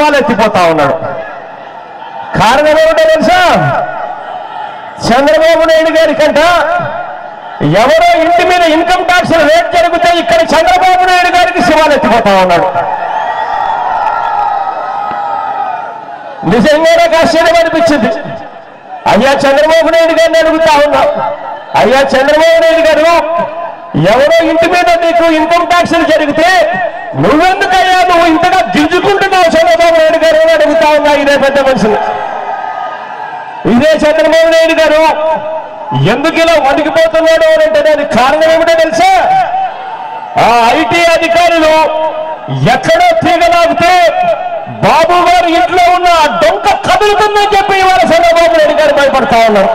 శివాలు ఎత్తిపోతా ఉన్నాడు కారణం ఏమిటో తెలుసా చంద్రబాబు నాయుడు గారి కంట ఎవరో ఇంటి మీద ఇన్కమ్ ట్యాక్స్ రేట్ జరిగితే ఇక్కడ చంద్రబాబు నాయుడు గారికి శివాలు ఎత్తిపోతా ఉన్నాడు నిజంగా నాకు ఆశ్చర్యం అనిపించింది అయ్యా చంద్రబాబు నాయుడు గారిని అడుగుతా ఉన్నా అయ్యా చంద్రబాబు నాయుడు గారు ఎవరో ఇంటి మీద నీకు ఇన్కమ్ ట్యాక్స్ జరిగితే నువ్వెందుకయ్యా నువ్వు ఇంతగా గింజుకుంటున్నావు చంద్రబాబు నాయుడు గారు అని అడుగుతా ఉన్నా ఇదే పెద్ద మనుషులు ఇదే చంద్రబాబు నాయుడు గారు ఎందుకు ఇలా వణికిపోతున్నాడు అని అంటే దానికి కారణం ఏమిటో తెలుసా ఆ ఐటీ అధికారులు ఎక్కడో తీగలాగితే బాబు గారు ఇంట్లో ఉన్న ఆ డొంక కదులుతుందని చెప్పి ఇవాళ చంద్రబాబు నాయుడు గారు భయపడతా ఉన్నారు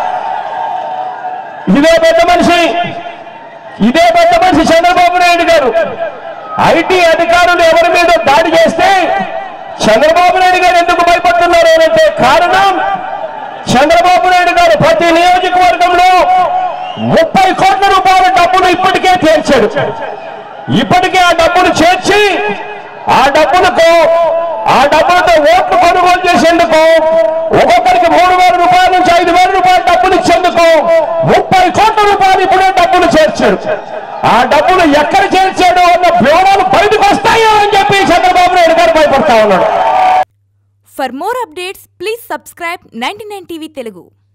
ఇదే పెద్ద మనిషి ఇదే పెద్ద మనిషి చంద్రబాబు నాయుడు గారు ఐటీ అధికారులు ఎవరి మీద దాడి చేస్తే చంద్రబాబు నాయుడు గారు ఎందుకు భయపడుతున్నారు అంటే కారణం చంద్రబాబు నాయుడు గారు ప్రతి నియోజకవర్గంలో ముప్పై కోట్ల రూపాయల డబ్బులు ఇప్పటికే తీర్చాడు ఇప్పటికే ఆ డబ్బులు చేర్చి ఆ డబ్బులకు ఆ డబ్బులతో ఓట్లు కొనుగోలు చేసేందుకు ఒక్కొక్కరికి మూడు వేల రూపాయల నుంచి ఐదు వేల రూపాయల డబ్బులు ఇచ్చేందుకు ముప్పై కోట్ల రూపాయలు ఇప్పుడే డబ్బులు చేర్చాడు ఆ డబ్బులు ఎక్కడ చేర్చాడు అన్న వివరాలు బయటకు వస్తాయో అని చెప్పి చంద్రబాబు నాయుడు గారు భయపడతా ఉన్నాడు For more updates, please subscribe 99 TV Telugu.